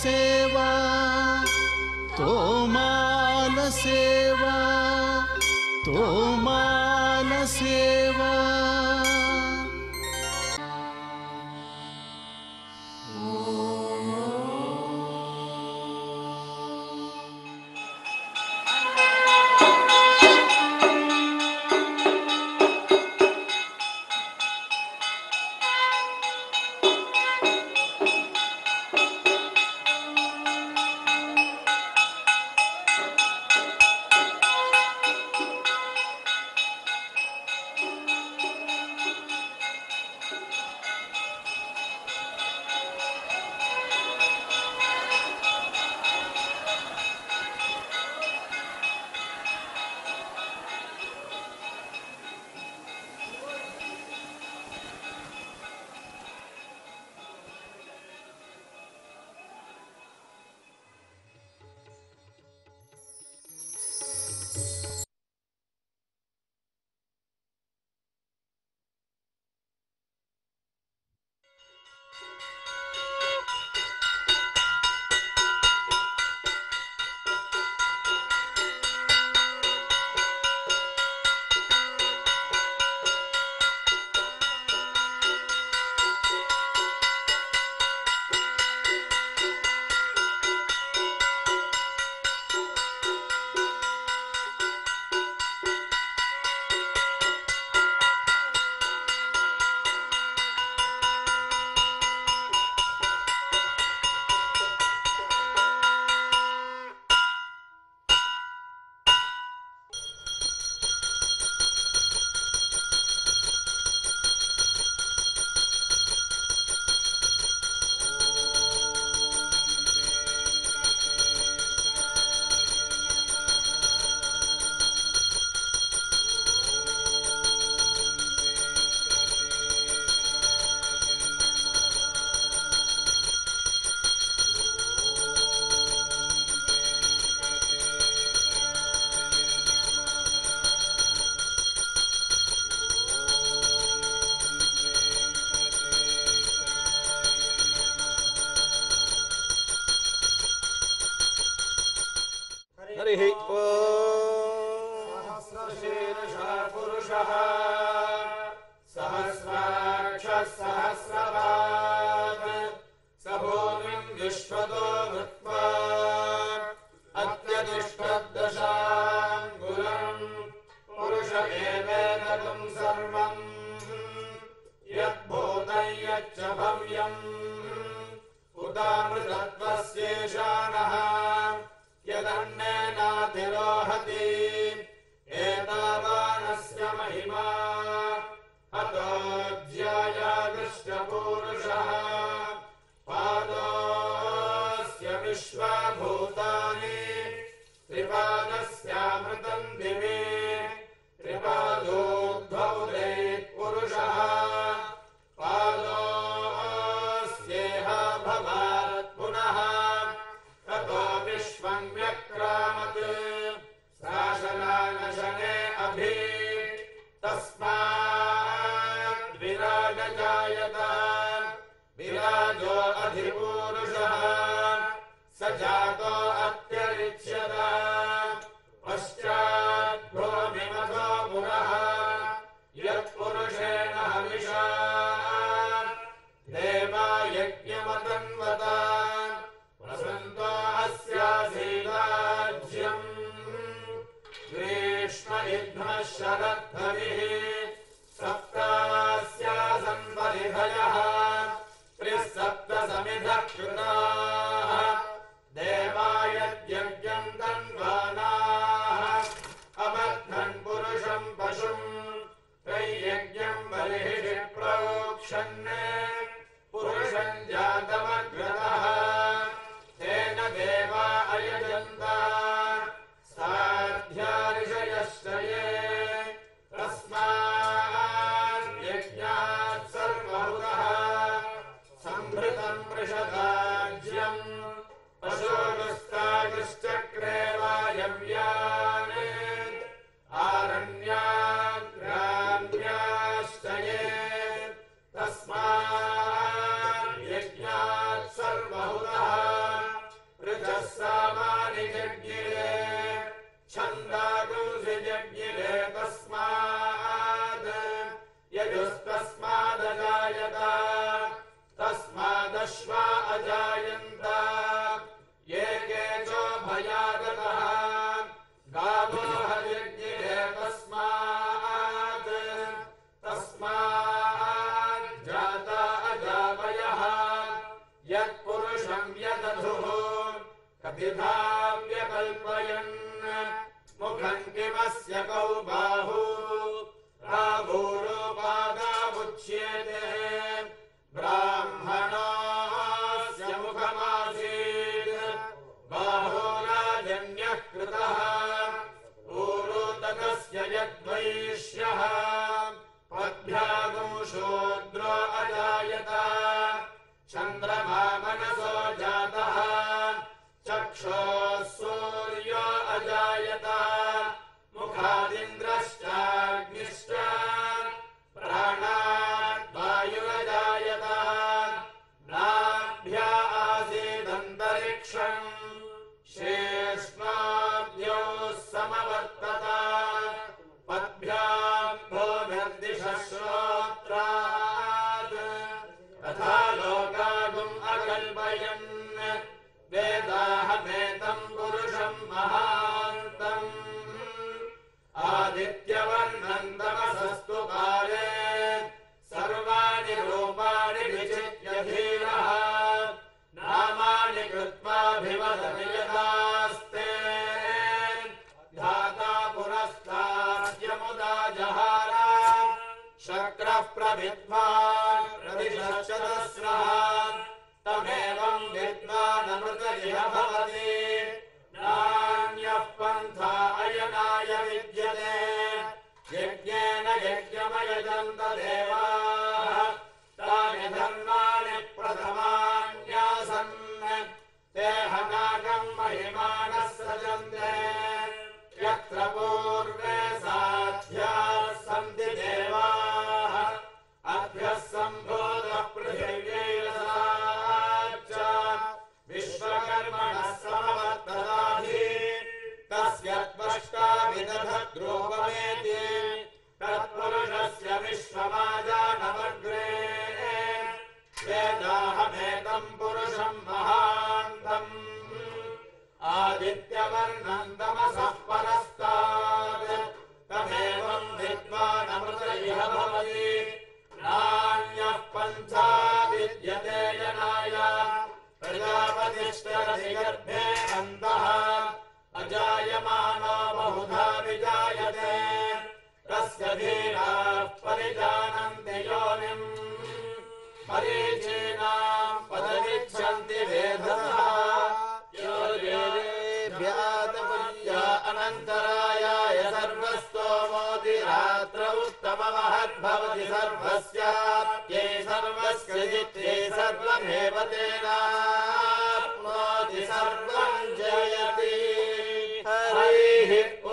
సేవా తోమాల సేవా తోమాల సేవా हरिः सहस्रशीर्षः पुरुषः सहस्राक्षः सहस्रपात् स भूमिम् विश्वतो भृत्वा अत्यतिष्ठद्दशाङ्गुलम् पुरुष एवेदम् सर्वम् यद्भूतं यच्च भव्यम् उदामृतत्वस्येषाणः यदन्नेनातिरोहति एतावानस्य महिमा हतोऽध्यायादृष्टपूरुषः पादोऽस्य विश्वभूतानि त्रिपादस्यामृतम् दिवे त्रिपादोद्भौ पुरुषः पादोऽस्येह भवात् पुनः ततो विश्वम् व्यक्रामत् शासनानशने अभि तस्मात् विराजजायत विराजो अधिपूरुषः स जातो अत्यरिच्यत पश्चाद्भूमिमथो पुरः यत्पुरुषेण हविषा देवा यज्ञमतन्वत वसन्तो अस्यासीदाज्यम् ग्रीष्म इध्मः शरद्धविः सप्तास्यासन् परिधयः त्रिसप्त समिधः कृताः देवायद्यज्ञम् तन्वानाः अबद्धन् पुरुषम् पशुम् त्रैयज्ञम् बलिः प्रोक्षन् पुरुषम् जातमग्रतः तेन देवा अयजन्त साध्याऋषयश्च ये तस्मात् यज्ञात् सर्वहुतः सम्भृतम् पृषदाज्यम् पशोनुस्तागश्चक्रे वायव्यान् आरण्याग्राम्याश्च ये तस्मात् यज्ञात् सर्वहुतः कथिधाव्यकल्पयन् मुखम् किमस्य कौ बाहू राघोरोपादामुच्यते ब्राह्मणास्य मुखमासीत् बाहोराजन्यः कृतः पूर्वोदकस्य यद्वैष्यः पद्भ्यागो शूद्रो अजायत चन्द्रमा मनसो जातः चक्षोः सूर्यो अजायत मुखादिन्द्रश्चाग्निश्च प्राणाद्वायुरजायत नाभ्या आसीदन्तरिक्षम् शेष्माभ्योः समवर्तत पद्भ्याम् भूमिर्दिशः श्रोत्रात् तथा लोकागुम् अकल्पयन् वेदाहमेतम् पुरुषम् महान्तम् आदित्यवर्णन्दमसस्तु काले सर्वाणि रूपाणि विचित्य धीरः नामानि कृत्वाभिवदति यदास्ते धाता पुरस्ताद्यमुदा जहार शक्रः प्रविद्वान् प्रविशतस्रः तमेवम् विद्वानमृत इह भवति नान्यः पन्था अयनाय विद्यते यज्ञेन यज्ञमयजन्त देवाः तानि धर्माणि प्रथमान्यासन् ते हनाकम् महिमानः सजन्ते यत्र पूर्वे साध्याः सन्ति देवाः अभ्यः सम्भूतः पृथिव्यैरसाच्च विश्वकर्मणः समवर्तदाधि तस्य त्वष्टा विदधद्रोपमेति तत्पुरुषस्य विश्वमाजानमग्रे वेदाहमेतम् पुरुषम् महान्तम् आदित्यवर्णम् तमसः परस्तात् तमेवम् विद्वानमृत इह भवति नान्यः पन्था विद्यते जनाय प्रजापतिष्ठरति गर्भे अन्तः अजायमानो बहुधा विजायते तस्य धीराः परिजानन्ति योनिम् परीचीनाम् पदमिच्छन्ति वेधसः योर्वेदेभ्यातपुर्या अनन्तरायाय सर्वस्तोमोति रात्र उत्तममहद्भवति सर्वस्याप्यै सर्वस्य जित्यै सर्वमेव तेनाप्नोति सर्वम् जयति हरिः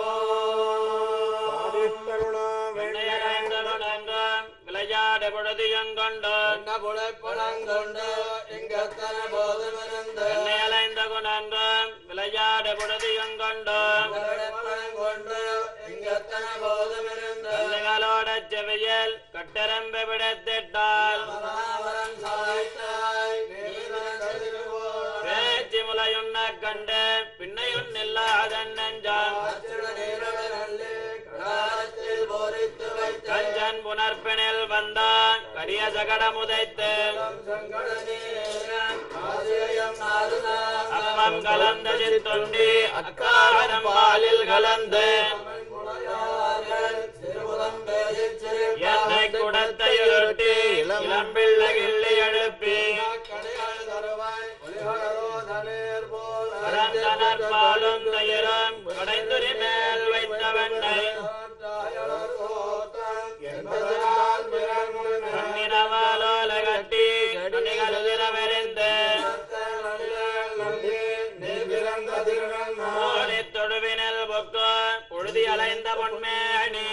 விளையாட பொழுதியங்கொண்டு புலங்கொண்டு எங்கத்தன போதமிருந்து அலைந்த குணன்று விளையாட பொழுதியங்கொண்டு கொண்டு எங்கத்தன போதமிருந்து கண்ணுகளோட செவியல் கட்டரம்பு விடத்திட்டால் மகாவரம் சாய்த்தாய் நீலன் கதிர்வோர் பேச்சு முலையுண்ண கண்டு பின்னையுன் இல்லாதன் நெஞ்சான் அச்சுட நீரடனல்லே கடாரத்தில் போரித்து வைத்த கஞ்சன் புனர்பினில் வந்தான் கரிய சகடம் உதைத்து சங்கட நீரன் ஆசிரியம் நாடுதான் அப்பம் கலந்த சித்துண்டி அக்காரம் பாலில் கலந்து என்னை குடத்தையுருட்டி இளம்பிள்ளை கிள்ளி எழுப்பி பரந்தனர் பாலும் தயிரும் கடைந்துரி மேல் வைத்த வெண்ணை கண்ணினவாலோல கட்டி கண்ணிகள் திறமெறிந்து ஓடி தொடுவினில் பொக்கு புழுதி அலைந்த பொன்மேணி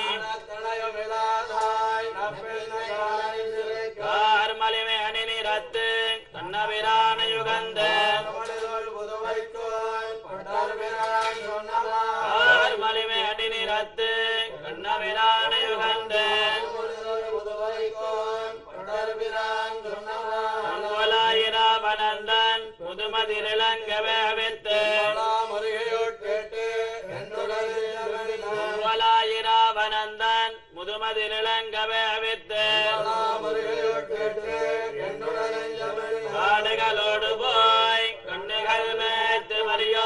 கார்மலிமை அணி நிறத்து கண்ணபிரான யுகந்த கார்மலிமை அடி நிறத்து கண்ணபிரான யுகந்த பொன்வலாயிராபனந்தன் முதுமதிரிலங்கவே வித்து பொன்வலாயிராபனந்தன் முதுமதிரிலங்கவே வித்து காடுகளோடு போய் கண்ணுகள் மேய்த்து மறியோ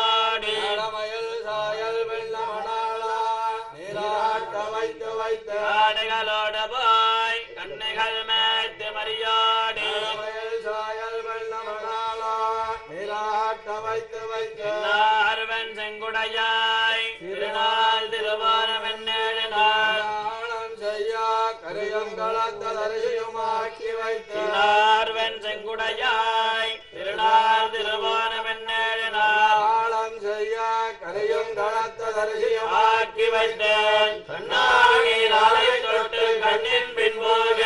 வைத்து வைத்து எல்லார்வன் செங்குடையாய் திருநாள் திருவாரமென்னேழு நாள் நாணம் செய்யா கரியங்களத்தரியுமாக்கி வைத்து எல்லார்வன் செங்குடையாய் திருநாள் திருவாரமென்னேழு நாள் நாளம் செய்யா கரியங்களத்தரியும் ஆக்கி வைத்தேன் கண்ணாகி நாளை தொட்டு கண்ணின் பின்போக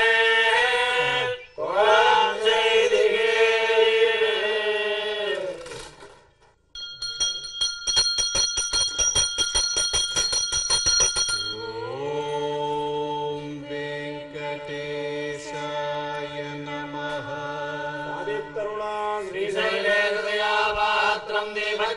கோலம் செய்தியே ॐ वेङ्कटेशाय नमः श्रीशैलेन्द्रयापात्रम्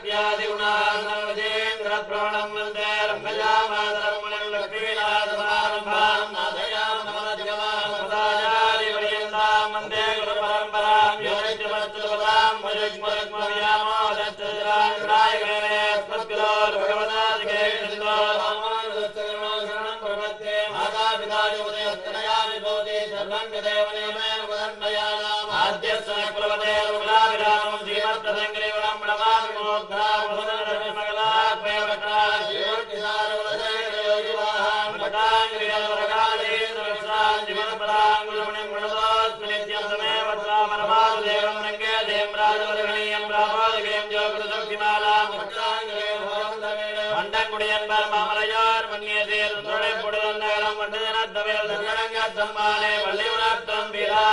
दीपत्यादिगुणार्णवजेन्द्रप्रणम् वन्दे रम्भजामातरमुनिम् लक्ष्मीनाथसमारम्भाम् नाथयाम् नमद्यमाम् सदाचार्यपर्यन्ताम् वन्दे गुरुपरम्पराम् योनित्यमस्तुपदाम् मरुग्मरुग्मव्यामोदच्छराय भगवतादिके कृष्णो रामानुजस्य प्रपद्ये मातापितायोदयस्तनया विभूति सर्वं यदेवनेमेन वदन्मयानाम् आद्यस्य कुलपते रुग्णाभिरामं श्रीमद्दसङ्ग्रीवणं प्रणमामि मोद्धामगलात्मयवक्रा श्रीमद्दिसारवदयोगिवाहां भटाङ्ग्रियवरकालेन्द्रविश्रां जीवनपदाङ्गुलमुनिं प्रणतोऽस्मि नित्यं तमेव परमादेवं रङ्गे दें राजवरगणीयं रामादिकें जोगुरुशक्तिमालां மண்டங்குடியன்பர் மாமலையார் மன்னியதேர் துணை புடுதல் நகரம் மண்டதனத்தவேல் தங்கடங்க தம்மானே பள்ளி உணர்த்தம்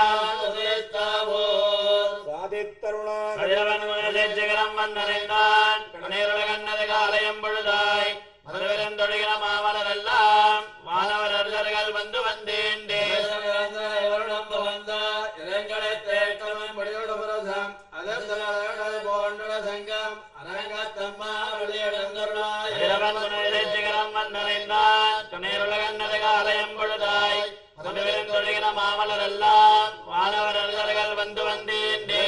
கதிரவன் குணசேச்சகரம் வந்தனைந்தான் கணேருல கண்ணது காலயம் பொழுதாய் மதுவிருந்தொழிகிற மாமலர் எல்லாம் மாணவர் அருளர்கள் வந்து வந்தேண்டே கதிரவன் குணசேச்சகரம் வந்தனைந்தான் கணேருல கண்ணது காலயம் பொழுதாய் மதுவிருந்தொழிகிற மாமலர் எல்லாம் மாணவர் அருளர்கள் வந்து வந்தேண்டே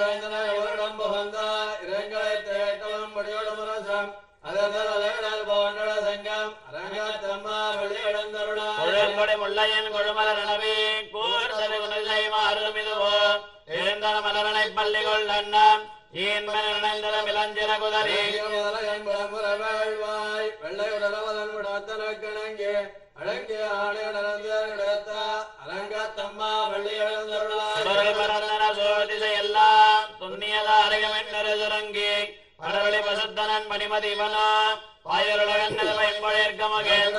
கொழுங்கொடை முள்ளையன் கொழுமலர் எனவே கூர்தரு குணசை மாறுமிதுவோ எழுந்தன மலரனை பள்ளி கொள்ளண்ணம் ஏன் மலர்ந்தன இளஞ்சிற குதறி அடங்கிய ஆணையடர்ந்த அரங்கத்தம்மா பள்ளி எழுந்தருளாய் சுடர்கள் பரந்தன சோதிசை எல்லாம் துண்ணியதாரகம் என்னரு சுரங்கி படவழி பசுத்தனன் மணிமதிவனோ வாயுலகன்னது வைம்பொழிற்க மகன்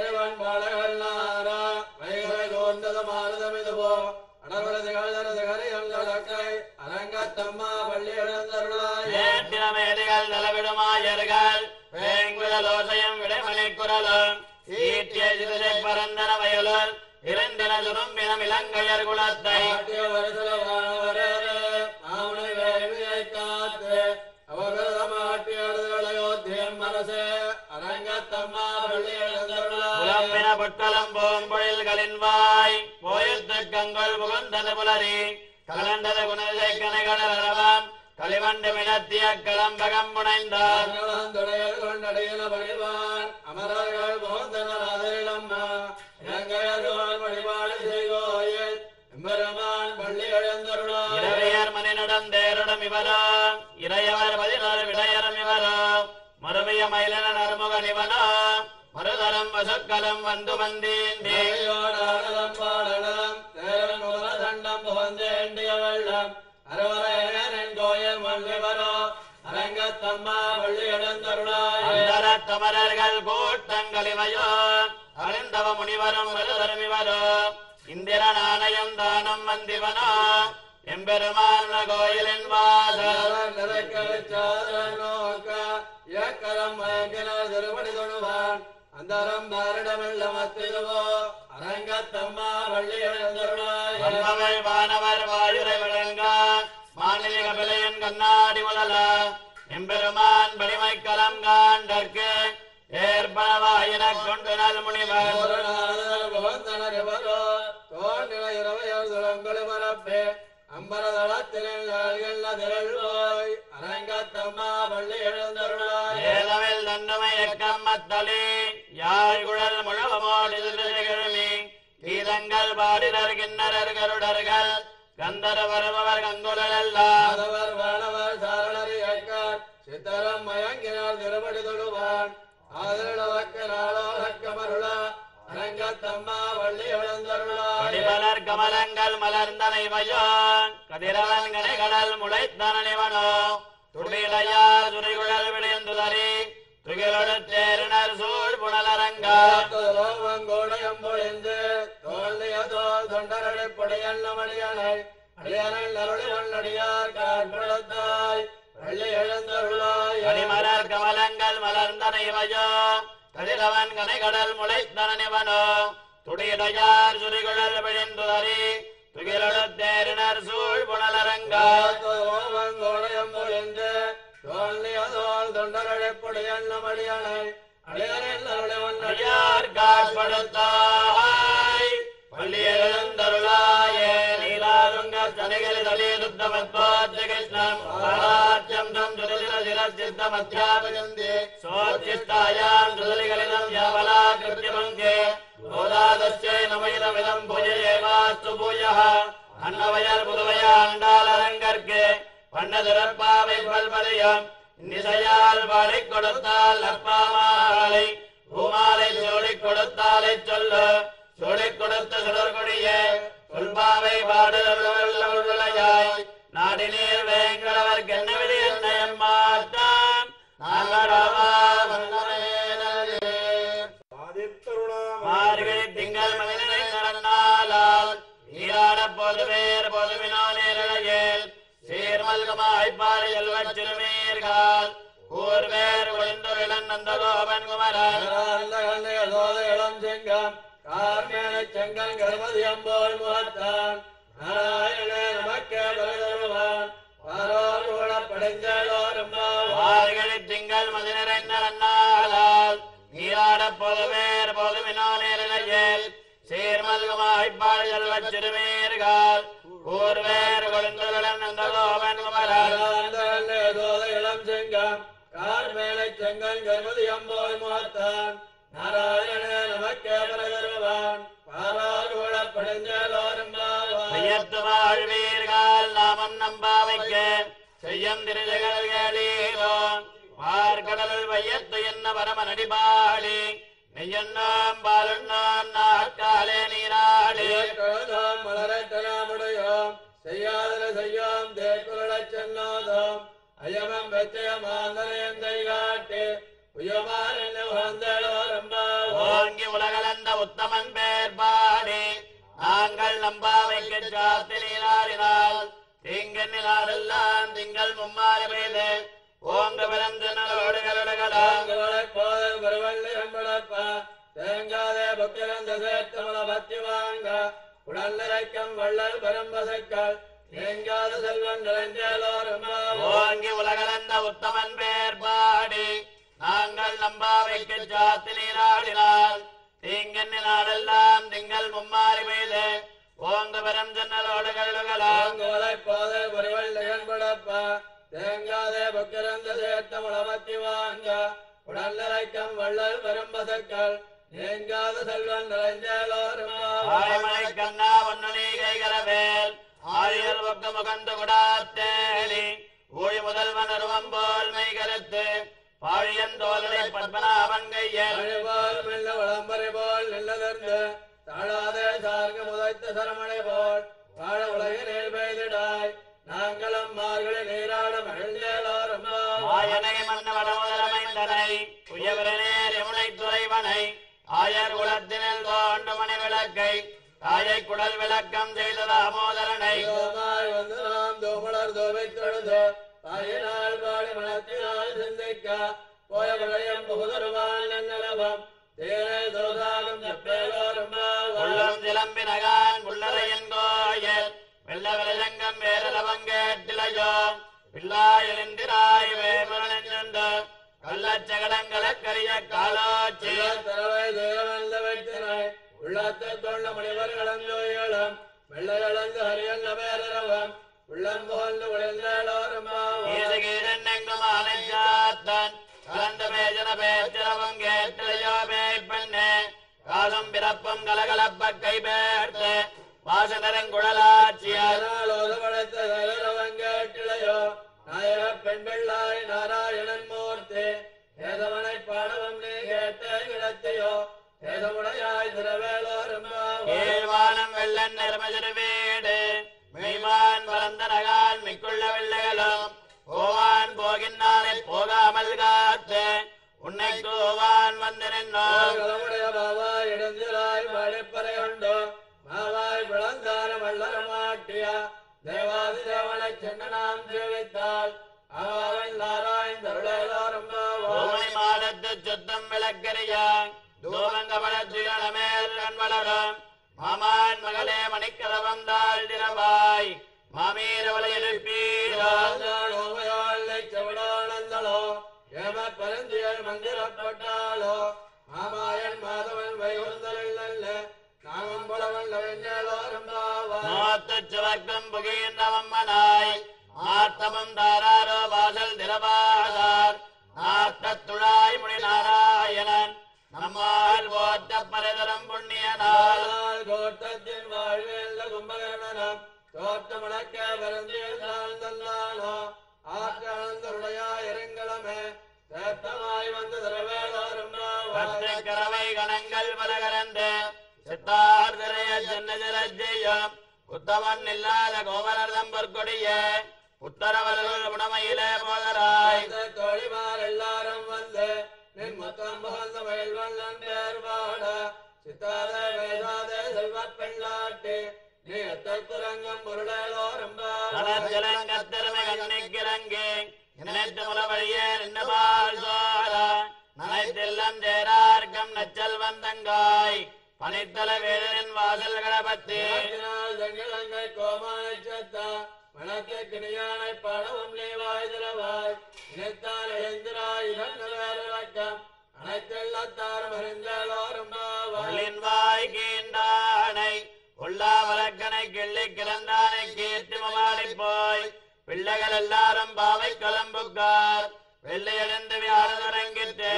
ஏற்றினமேதிகள் தலவிடுமாயர்கள் வேங்குதலோசையம் விடைமணி குரலும் ஈட்டிய சிறுசை பரந்தன வயலுள் இருந்தின சுரும்பினம் இலங்கையர் குலத்தை புலம்பின பொட்டலம் போம்பொழில்களின் வாய் போயத்து கங்கொள் புகுந்தது புலரி கலண்டது குணசை கனைகடல் அரவம் களிவண்டு மினத்திய களம்பகம் முனைந்தார் அமரர்கள் போந்தனராதரிடம்மா இலங்கையர்கள் வழிபாடு செய்வோயில் எம்பெருமான் பள்ளி எழுந்தருளாய் இரவையர் மணி நடந்தேருடம் இவரோ இறையவர் பதினாறு விடையரும் இவரோ மறுமைய மயிலன நறுமுகன் இவனோ மறுதரம் வசுக்கலம் வந்து வந்தேந்தே தேவியோடாடலம் பாடலம் தேவன் முதல தண்டம் புகந்தேண்டிய வெள்ளம் அரவரையன் கோயில் மல்லிவரோ அரங்கத்தம்மா பள்ளி எழுந்தருளாய் அந்தர தமரர்கள் கூட்டங்கள் இவையோ அழிந்தவ முனிவரும் மறுதரும் இவரோ இந்திர நாணயம் தானம் வந்திவனோ எம்பெருமான கோயிலின் வாசல் நோக்க இயக்கரம் மயங்கினர் திருமணி தொழுவான் அந்தரம் பாரிடமெல்ல மத்திடுவோ அரங்கத்தம்மா பள்ளி எழுந்தருளாய் வல்லவள் வானவர் வாயுரை வழங்க மாநில கபிலையன் கண்ணாடி முதல எம்பெருமான் வலிமை கலம் காண்டற்கு ஏற்பனவாயினக் கொண்டு நல் முனிவர் ஏதமில் தன்னுமை எக்கம் மத்தளி யாழ் குழல் முழவமோடி கிழமி கீதங்கள் பாடினர் கிண்ணரர் கருடர்கள் கந்தர வருபவர் கங்குலர் எல்லாம் சித்தரம் மயங்கினால் திருமடி தொழுவான் ஆதரவக்கமருள அரங்கத்தம்மா வள்ளி எழுந்தருளாய் கொடிமலர் கமலங்கள் மலர்ந்தனைவையோ கதிரவன் கனைகடல் முளைத்தனவனோ துடிலையார் துறைகுழல் விளைந்துதறி துகிலொடு தேரினர் சூழ் புனலரங்கா லோகங்கோடயம் பொழிந்து தோல்லிய தோல் தொண்டரடைப்படையண்ணமடியனை அடியனல் அருளி வண்ணடியார் காட்படுத்தாய் வள்ளி எழுந்தருளாய் கொடிமலர் கமலங்கள் மலர்ந்தனைவையோ கதிரவன் கனைகடல் முளைத்தனவனோ துடிலையார் சுரிகுழல் விளைந்துதறி துகிலொடு தேரினர் சூழ் புனலரங்கா லோகங்கோடயம் பொழிந்து தோல்லிய தோல் தொண்டரடைப்படையண்ணமடியனை அடியனல் அருளி வண்ணடியார் அடியார் காட்படுத்தாய் பள்ளியெழுந்தருளாய நீலாருங்க சனிகள் தலிருத்தமத்வாத்ய கிருஷ்ணம் பராஜ்யம் தம் சுரசிர சிரசித்தமத்யாபஜந்தி சோத்திஷ்டாயாம் சுதலிகளிதம் யாவலா கிருத்தியமங்கே கோதாதஸ்யை நமைதமிதம் பூஜையேவாஸ்து பூயः அன்னவயர் புதுவைய ஆண்டாளரங்கற்கு பண்ணதிறப்பாவை பல்பதியம் நிசையால் வாழை கொடுத்தால் அப்பாமாலை பூமாலை சோழிக் கொடுத்தாலை சொல்லு சோழிக் கொடுத்த சுடர்கொடிய சொல்பாவை பாடுதலாய் நாடினீர் வேங்கடவர் கென்னவிதி என்னயம் மாட்டான் நாங்கடவா மார்கழி திங்கள் மதிலை நடந்தாலால் நீராட பொதுவேர் பொதுவினோ நேரழையில் சீர்மல்கமாய்ப்பாறை செல்வச் சிறுமீர்கள் கூர்வேர் ஒளிந்துருளன் நந்தகோபன் குமரன் அந்த கண்ணைய சோத இளம் செங்கம் கார்மேன செங்கல் கருமதி அம்போல் முகத்தான் நாராயணே நமக்கே பகதருவான் பாரோர் கூட படைஞ்சலோரும் மார்கழி திங்கள் மதிலை நடந்தாலால் நீராட பொதுவேர் பொதுவினோ நேரழையில் சீர்மல்கமாய்ப்பாறை செல்வச் சிறுமீர்கள் கூர்வேர் ஒளிந்துருளன் நந்தகோபன் குமரன் அந்த கண்ணைய சோத இளம் செங்கம் கார்மேன செங்கல் கருமதி அம்போல் முகத்தான் நாராயணே நமக்கே பகதருவான் பாரோர் கூட படைஞ்சலோரும் பெயர்த்து வாழ்வீர்கள் நாமம் நம்பாவைக்க செய்யம் திருஜகளீரோ பார்க்கடல் வையத்து என்ன பரம நடிபாளி நெய்யண்ணாம் பாலுண்ணாம் நாட்காலே நீராளி கழுதாம் மலரட்டனாமுடையோம் செய்யாதன செய்யோம் தேக்குரளச் சென்னாதோம் அயமம் வெச்சயமாந்தனையந்தை காட்டு உயமான் என்ன உகந்தளோரம்பா ஓங்கி உலகளந்த உத்தமன் பேர் பாடி நாங்கள் நம்பாவைக்கு சாத்தி நீராடினால் தீங்கெண்ணினாரெல்லாம் திங்கள் மும்மாறி பெய்து ஓங்க பிறந்து நலோடு கருடுகளாம் தாங்களைப் போதல் வருவள்ளி அம்பளப்பா தேங்காதே புக்கிரந்த சேர்த்தமல பத்தி வாங்க உடல் நிறைக்கம் வள்ளல் பரம்பசக்கள் தேங்காத செல்வன் நிறைஞ்சலோரம்பா ஓங்கி உலகளந்த உத்தமன் பேர் பாடி நாங்கள் நம்பாவைக்கு சாத்தி நீராடினால் தீங்கெண்ணி நாளெல்லாம் திங்கள் மும்மாறி பெய்து ஓங்க பெரும் ஜன்னலோடு கருடுகளாம் தாங்களைப் போதல் வருவள்ளி அம்பளப்பா தேங்காதே புக்கிரந்த சேர்த்தமல பத்தி வாங்க உடல் நிறைக்கம் வள்ளல் பரம்பசக்கள் தேங்காத செல்வன் நிறைஞ்சலோரம்பா ஆயமலை கண்ணா ஒன்னணி கைகரவேல் ஆரியர் பக்க முகந்து விடாத்தேடி ஊழி முதல்வன் அருவம் போல் மெய் கருத்து பாழியன் தோலனை பத்மநாபன் கையல் அழிவால் மெல்ல வளம்பரை போல் நில்லதர்ந்து தாழாதே சார்க முதைத்த சரமணை போல் வாழ உலகினில் பெய்திடாய் நாங்களும் மார்கழி நீராட மகிழ்ந்தேலோரம்மா ஆயனை மன்னவட முதலமைந்தனை உயவரனேர் யமுனை துறைவனை ஆயர் குலத்தினில் தோண்டு மணி விளக்கை தாயை குடல் விளக்கம் செய்த தாமோதரனை ஐயோமாய் வந்து நாம் தோமலர் தோவை தொழுது தாயினால் பாடி மனத்தினால் சிந்திக்க போய விளையம் புகுதருவான் நன்னலவம் தேனை தோதாகும் செப்பேலோரம்மா உள்ளம் சிலம்பினகான் உள்ளறையன் கோயில் வெள்ள விலசங்கம் வேரலவங்கேட்டிலையோ பிள்ளாயிலிந்திராய் வேமரணிந்து கள்ளச்சகடங்களக்கரிய காலாட்சி தரவை தேவந்த வெற்றினை உள்ளத்தை தொண்ட முனிவர்களும் வெள்ளை அளந்து ஹரியல்ல பேரரவம் உள்ளம் போன்று உழைந்தோரம்மா ஈசகீரன்னெங்கும் ஆனைச்சாத்தன் கலந்த பேஜன பேச்சிரவம் கேட்டிலையோ பேய்ப்பெண்ணே காலம் பிறப்பும் கலகலப்ப கை பேர்த்து வாசனரங்குழலாட்சியார் அதனால் ஓதவழைத்த சகரவம் கேட்டிலையோ நாயக பெண் பிள்ளாய் நாராயண உன்னை தூவான் வந்து நின்றோம் களமுடைய பாவாய் இடந்திராய் மழைப்பறை உண்டு மாவாய் பிளந்தார வள்ளர மாட்டிய தேவாதி தேவனை சென்று நாம் சேவித்தால் அவன் நாராயணருளேலோரும் ஓமணி மாடத்து சுத்தம் விளக்கரிய தூவங்கபடத்துயரமேல் கண் வளரும் மாமான் மகளே மணிக்கதவம் தாழ் திரவாய் மாமீரவளை எழுப்பீரோ செவடானந்தளோ ஏம பரந்தியல் மந்திரப்பட்டாளோ மாமாயன் மாதவன் வைகுந்தல் அல்ல நாமம் புலவன் வெண்ணேலோரும் பாவா மாத்து சுவர்க்கம் புகின்றவம்மனாய் ஆர்த்தமும் தாராரோ வாசல் திரவாதார் நாட்டத்துழாய் முனி நாராயணன் நம்மால் போத்த பரதரம் புண்ணியனால் நாள் கோட்டத்தின் வாழ்வேல்ல கும்பகர்ணனம் தோற்றமுழக்க பரந்தியல் தாழ்ந்தல்லானோ ஆற்றந்தருடையா இருங்களமே தேத்தமாய் வந்து தரவேலோரும் பாவா கரவை கணங்கள் பலகரந்து சித்தார் திரைய ஜன்னதிர ஜெயம் உத்தமன் இல்லாத கோமரதம் பொற்கொடிய உத்தரவர்கள் உடமையிலே போதராய் இந்த தோழிமார் எல்லாரும் வந்து நின் முத்தம் புகழ்ந்த வயல் வல்லன் பேர் பாட சித்தாத வேதாத செல்வ பெண்ணாட்டி நீ எத்தல் குரங்கம் பொருளோரும் தளர்ஜலங்கத்திறமை கண்ணிக்கிறங்கி நினைத்து முல வழியே நின்னபால் சோர நனைத்தெல்லாம் சேரார்க்கம் நச்சல் வந்தங்காய் பனித்தல வேதனின் வாசல் கடபத்து தங்கிழங்கை கோமானை சத்தா மனத்தை கிணியானை படவும் நீ வாய் திறவாய் நினைத்தால் எழுந்திராய் இதன் வேறக்கம் அனைத்தெல்லாத்தாரும் அறிந்தோரும் உள்ளின் வாய் கீண்டானை உள்ளா வழக்கனை கிள்ளி கிளந்தானை கீர்த்தி மமாடி போய் பிள்ளைகள் எல்லாரும் பாவை கலம்புக்கார் வெள்ளையடைந்து வியாழரங்கிட்டு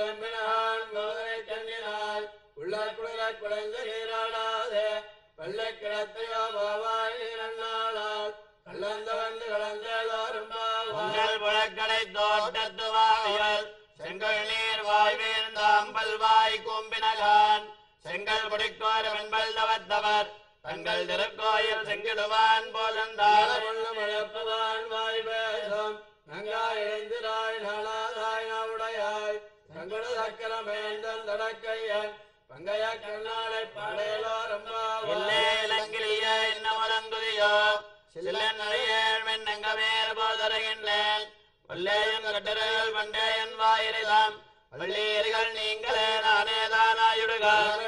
உங்கள் புழக்கடை தோட்டத்து வாவியல் செங்கல் நீர் வாய் வீழ்ந்த அம்பல் வாய் கூம்பினகான் செங்கல் குடிக்கோர் வெண்பல் தவத்தவர் தங்கள் திருக்கோயில் செங்கிடுவான் போதந்தார் பங்கைய கண்ணாலை படையலோரம் இல்லே இலங்கிலிய இன்னமரங்குதியோ சில்லன் நடையேழ் மென்னங்கமேல் போதருகின்றேன் வல்லேயன் கட்டர்கள் பண்டேயன் வாயிரிதாம் வள்ளீர்கள் நீங்களே நானே தானாயுடுகார்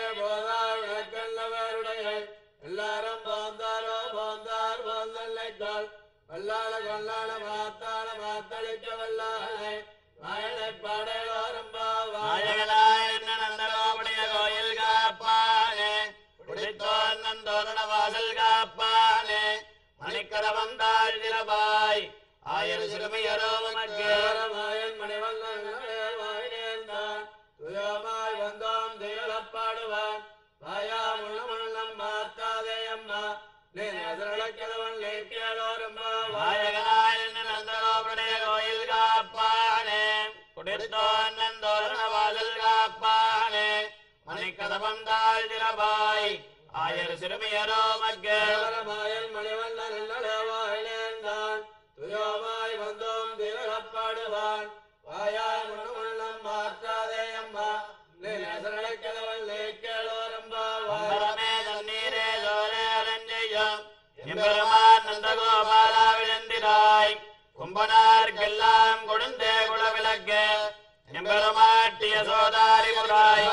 எல்லாரும் பாந்தாரோ பாந்தார் பாந்தல்லைத்தாள் வல்லாள கொல்லாள மாத்தாள மாத்தளிக்க வல்லாளை வாயனை பாடலோரும் பாவா நாயகனாய் என்ன நந்தகோபுடைய கோயில் காப்பானே குடித்தோன் நந்தோரண வாசல் காப்பானே மணிக்கரவம் தாழ் திரபாய் ஆயிரம் சிறுமியரோ உமக்கு கேரமாயன் மணிவண்ணன் வாயினேந்தான் துயமாய் வந்தோம் திகழப்பாடுவான் வாயா முள்ளம் மாத்தாதே அம்மா நீ நகரக்கிழவன் லேக்கியலோரும் பாவா நாயகனாய் என்ன நந்தகோபுடைய கோயில் காப்பானே குடித்தோன் நந்தோரண வாசல் காப்பானே மணிக்கதவம் தாழ் திரபாய் ஆயிரம் சிறுமியரோ உமக்கு கேரமாயன் மணிவண்ணன் வாயினேந்தான் துயமாய் வந்தோம் திகழப்பாடுவான் வாயா முள்ளம் மாத்தாதே அம்மா நீ நகரக்கிழவன் லேக்கியலோரும் பாவா அம்பரமே தண்ணீரே சோரே அரஞ்செய்யும் எம்பெருமான் நந்தகோபாலா விழுந்திராய் கும்பனார்க்கெல்லாம் கொடுந்தே குலவிளக்கு எம்பெருமாட்டிய சோதாரி முராய்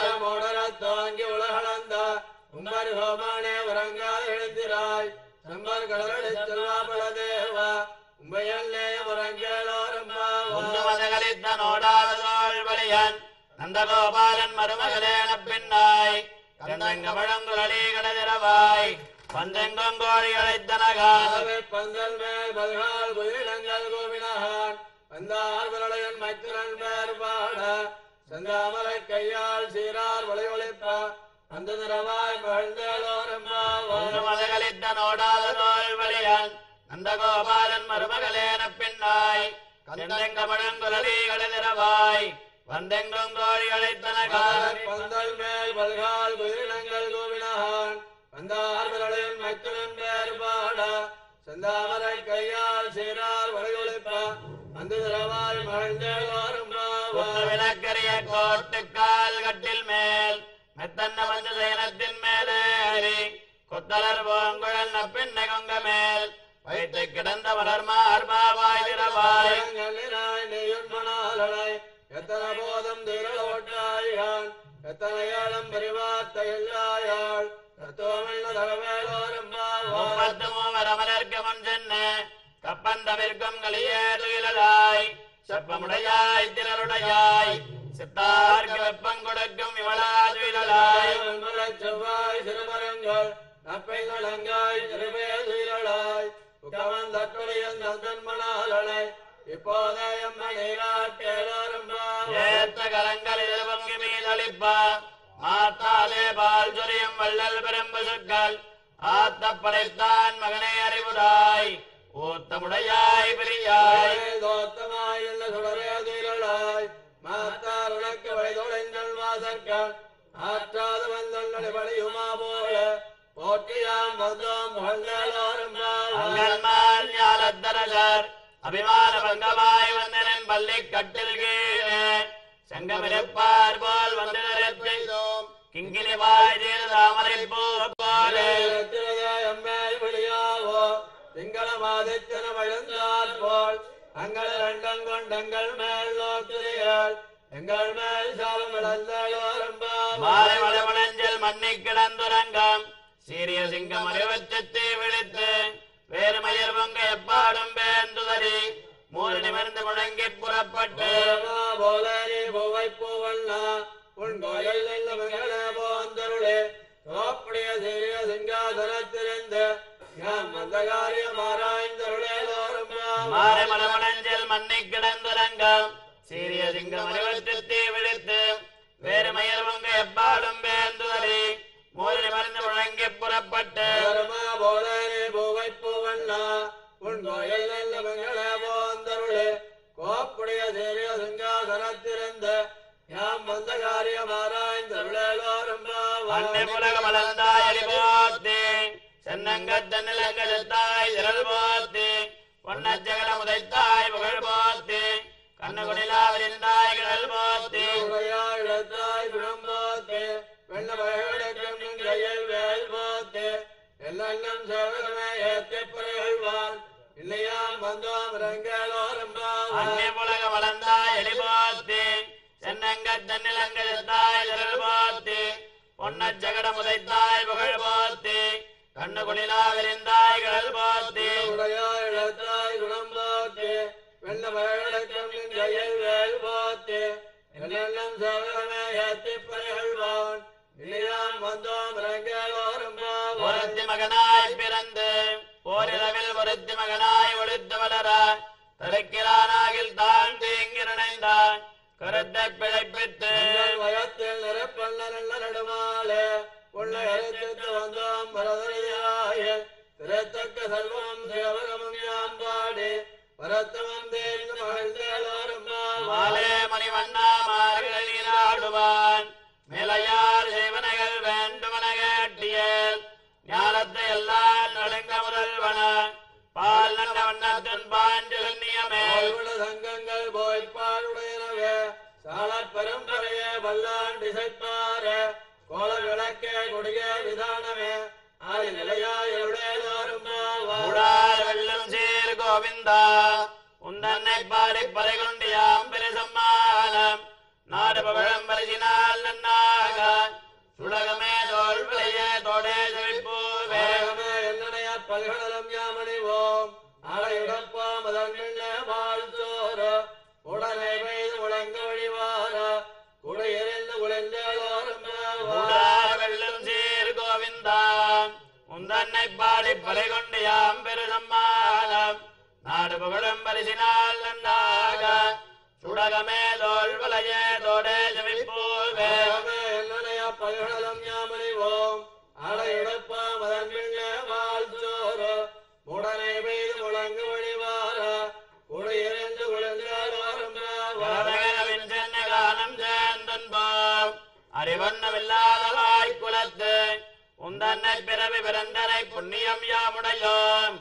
தாங்கி உலகளந்த உம்பர் ஹோமானே உறங்காத எழுந்திராய் சம்பர் கடலடி செல்வாபல தேவா உம்பையல்லே உறங்கேலோரும் ஒன்று மதகளித்த நோடாதோள் வழியன் நந்தகோபாலன் மருமகளேன பின்னாய் கந்தங்கமழங்குழலி கடதிரவாய் பந்தெங்கும் கோழி அழைத்தனகான் பந்தல் மேல் பல்கால் குயிலங்கள் கோவினகான் வந்தார் விரலையன் மைத்திரன் பேர் பாட செந்தாமரை கையால் சீரார் ஒளி ஒளிப்பா அந்த நிறவாய் மகிழ்ந்தேலோரும் ஒன்று மதகளித்த நோடாதோள் வழியன் நந்தகோபாலன் மருமகளேன பின்னாய் கந்தெங்கமழங்குழலி கடதிரவாய் வந்தெங்கும் கோழி அழைத்தனகான் பந்தல் மேல் பல்கால் குயிலங்கள் கோவினகான் வந்தார் விரலையன் மைத்திரன் பேர் பாட செந்தாமரை கையால் சீரார் ஒளி ஒளிப்பா அந்த நிறவாய் மகிழ்ந்தேலோரும் குத்து விளக்கரிய கோட்டுக்கால் கட்டில் மேல் மெத்தன்ன மஞ்ச சயனத்தின் மேலேறி கொத்தலர் பூங்குழல் நப்பின்ன கொங்க மேல் வைத்து கிடந்த மலர் மார்பாவாய் திரவாய் பயங்களினாய் நெய்யுண்மணாலனை எத்தனை போதும் திரளோட்டாயான் எத்தனை ஏழம் பரிவார்த்த எல்லாயாள் தத்துவமில்ல தகவேலோரும் முப்பத்து மூவர் அமரர்க்கு முன் சென்று கப்பந்தமிர்க்கும் கலியே துயிலாய் செப்பமுடையாய் திரளுடையாய் சித்தார்க்கு வெப்பம் கொடுக்கும் இவளா துயிலாய் செவ்வாய் சிறுமரங்கள் நப்பைங்களங்காய் திருவேதுயிரளாய் உக்கவன் தட்டுடையன் தந்தன்மணாலனை இப்போதே எம்மனீராட்டேலோரும் ஏத்த கரங்கள் பொங்கி மீதளிப்பா மாத்தாலே பால் சொரியும் வள்ளல் பெரும்பு சொற்கள் ஆத்த படைத்தான் மகனே அறிவுடாய் ஊத்தமுடையாய் பிரியாய் தோத்தமாய் இல்ல சுடரேதுயிரளாய் மாத்தார் உனக்கு வழிதொடைங்கள் வாசற்கள் ஆற்றாது வந்தொன்னடி பணியுமா போல போற்றியாம் வந்தோம் புகழ்ந்தேலோரும் அங்கன்மால் ஞானத்தரசர் அபிமான பங்கமாய் வந்தனன் பள்ளி கட்டில் கீழே செங்கமிருப்பார் போல் வந்து நிறுத்திதோம் கிங்கினி வாய் தீர தாமரை பூ போலே எம்மேல் விழியாவோ திங்களமாதித்தன வழுந்தால் போல் அங்கள் ரெண்டம் கொண்டங்கள் மேல் நோக்குதிகள் எங்கள் மேல் சாபம் மாலை இழந்தோரும் மலமணஞ்சல் மண்ணி கிடந்துரங்கம் சீரிய சிங்கம் அறிவச்சத்தை விழித்து வேறு மயர் பொங்க எப்பாடும் பேந்துதறி மூறு நிமிர்ந்து முழங்கி புறப்பட்டு போலரி பூவை பூவண்ணா உன் கோயில் நல்ல மகள போந்தருளே தோப்புடைய சீரிய சிங்காசனத்திலிருந்து யாம் அந்த காரியம் ஆராய்ந்தருளேலோரும் மாலை மலமணஞ்சல் மண்ணி கிடந்துரங்கம் சீரிய சிங்கம் அறிவச்சத்தை விழித்து வேறு மயர் பொங்க எப்பாடும் பேந்துதறி மூறு நிமிர்ந்து முழங்கி புறப்பட்டு தர்மா போலரே பூவை பூவண்ணா உன் கோயில் நல்ல மங்கள போந்தருளே கோப்புடைய சீரிய சிங்காசனத்திலிருந்த யாம் வந்த காரியம் ஆராய்ந்தருளேலோரும் அன்னை புலக மலர்ந்தாய் அறிவாத்தி சென்னங்கத்த நிலங்கத்தாய் திரள் போத்தி பொன்னச்சகட முதைத்தாய் புகழ் போத்தி கண்ணு குடிலாவிருந்தாய் கடல் போத்தி உடையாயிடத்தாய் குணம்போத்தே வெள்ள பயகடக்கம் நின் கையில் வேல் போத்தே எல்லாம் சேவகமே ஏத்திப் பறைகள்வான் இல்லையாம் வந்தோம் ரங்களோரும் அன்னை புலக மலர்ந்தாய் அறிவாத்தி சென்னங்கத்த நிலங்கத்தாய் திரள் போத்தி பொன்னச்சகட முதைத்தாய் புகழ் போத்தி கண்ணு குடிலாவிருந்தாய் கடல் போத்தி உடையாயிடத்தாய் குணம்போத்தே வெள்ள பயகடக்கம் நின் கையில் வேல் போத்தே எல்லாம் சேவகமே ஏத்திப் பறைகள்வான் இல்லையாம் வந்தோம் ரங்களோரும் ஒருத்தி மகனாய் பிறந்து ஓரிரவில் ஒருத்தி மகனாய் ஒளித்து வளர தருக்கிறானாகில் தான் தீங்கிரணைந்தான் கருத்தை பிழைப்பித்து எங்கள் வயத்தில் நிறப்பண்ண நல்ல நடுமாலே உன்னை அழைத்து வந்தோம் பரதரியாய திறத்தக்க செல்வம் தேவகமும் யாம் பாடி பரத்தமம் தேர்ந்து மகிழ்ந்தேலோரும் மாலே மணிவண்ணா மார்கள் நீராடுவான் மேலையார் செய்வனைகள் வேண்டுமன கேட்டியல் ஞானத்தை எல்லாம் நடுங்க முதல்வன பால் நல்ல வண்ணத்தின் பாண்டில் நியமேல் வாழ்விட சங்கங்கள் போய்ப்பாடுடையனவே சாலப் பரம்பரையே வல்லான் திசைப்பாரே கோல விளக்கே கொடியே விதானமே ஆதி நிலையாயுடையதோரும் கூடார் வெள்ளம் சீர் கோவிந்தா உந்தன்னை பாடி பறை கொண்டு யாம் பெருசம்மானம் நாடு பகழம் பரிசினால் நன்னாக சுடகமே தோல் விளைய தோடே செழிப்பூவே வேகமே என்னனைய பல்கடலம் யாமணிவோம் அடையுடப்பாம் அதன் பின்னே வாழ்த்தோர உடனே பெய்து முழங்க வழிவார குடையெறிந்து குளிர்ந்தோரும் கூடார் வெள்ளம் சீர் கோவிந்தா உந்தன்னை பாடி பறை கொண்டு யாம் பெருசம்மானம் நாடு பகழும் பரிசினால் நன்னாக சுடகமே தோல் விளைய தோடே செழிப்பூவே வேகமே என்னனைய பல்கடலம் யாமணிவோம் அடையுடப்பாம் அதன் பின்னே வாழ்த்தோர உடனே பெய்து முழங்க வழிவார குடையெறிந்து குளிர்ந்தோரும் வரதகனவின் சென்னை காலம் சேர்ந்தன்போம் அறிவண்ணமில்லாதவாய் குலத்து உந்தன்னை பிறவி பிறந்தனை புண்ணியம் யாமுடையோம்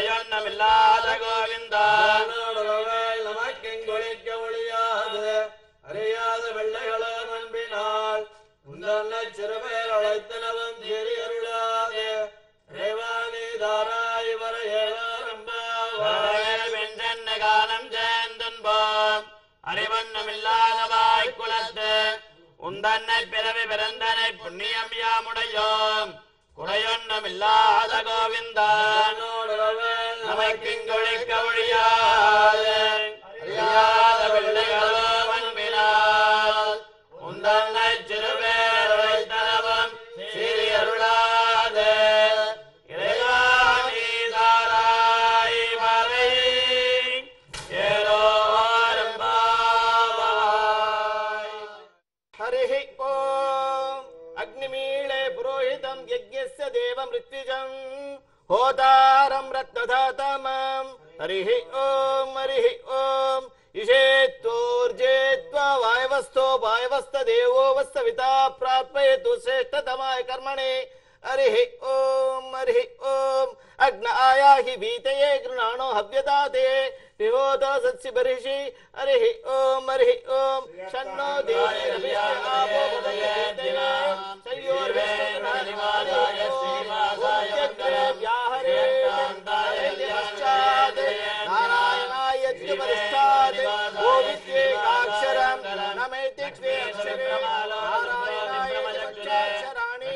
குறையொன்னமில்லாத கோவிந்தா நமக்கெங்கொழிக்க ஒழியாது அறியாத வெள்ளைகளோ நம்பினாள் உந்தன்னை சிறுபேர் அழைத்தனவும் தேறி அருளாதே தேவானி தாராய் வர ஏவாரம்பாவாய் வென்றென்ன காலம் சேர்ந்துன்போம் அறிவண்ணமில்லாத வாய்க்குலத்து உந்தன்னை பிறவி பிறந்தனை புண்ணியம் யாமுடையோம் குறையொன்னுமில்லாத கோவிந்தான் நமக்கிங்கொழிக்க ஒழியாது அறியாத பிள்ளைகளோ அன்பினால் உந்தன்னை சிறுபேரை தரவம் சீரியருளாது இறைவாணி தாராய் மறை ஏரோரம்பாவாய் हरिः ॐ अग्निमीळे पुरोहितं यज्ञस्य देवमृत्युजम् होतारं रत्नधातमम् हरिः ॐ हरिः ॐ इषेत्वोर्जेत्वा वायवस्थो वायवस्थदेवो वस्तविता प्राप्येतु श्रेष्ठतमाय कर्मणे हरिः ॐ हरिः ॐ अग्न आयाहि भीतये गृणाणो हव्यदाते विभोतो सत्सि बर्हिषि हरिः ॐ हरिः ॐ शन्नो देवी नारायणाय वरिष्ठात् गोविद्येकाक्षरम् नमेति द्वे अक्षरे नारायणाय पञ्चाक्षराणि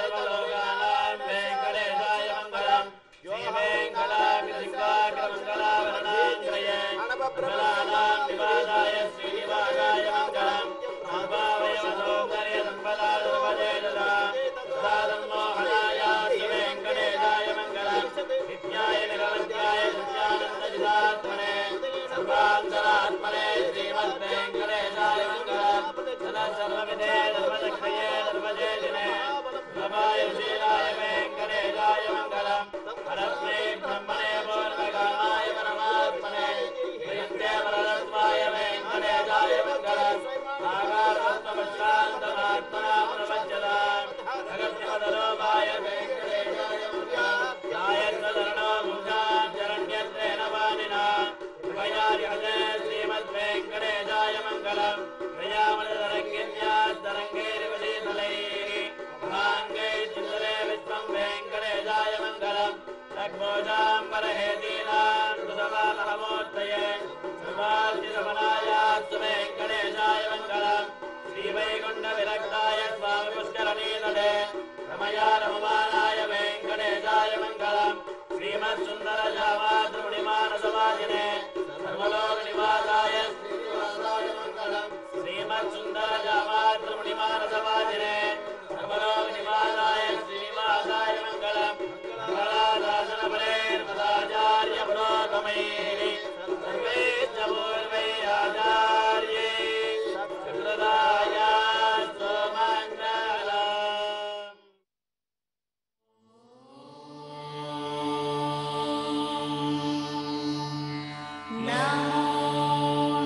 శ్రీవైకుంఠ విరక్తాయ స్వామి పుష్కరణీతడే రమయా రమమానాయ వెంకటేశాయ మంగళం శ్రీమత్ సుందర జామాతృణిమానసవాజినే సర్వలోక నివాసాయ శ్రీనివాసాయ మంగళం శ్రీమత్ సుందర జామాతృణిమానసవాజినే సర్వలోక నివాసాయ శ్రీనివాసాయ మంగళం మంగళాదాసన పరే నమదాచార్య పురోగమైరి సర్వే చ పూర్వై ఆచార్యే శుక్రదాయ సోమంగళం नमो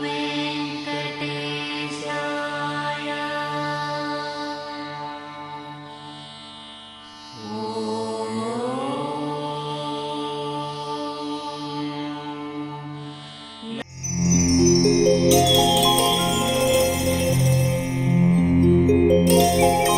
वेङ्कटेशाय ॐ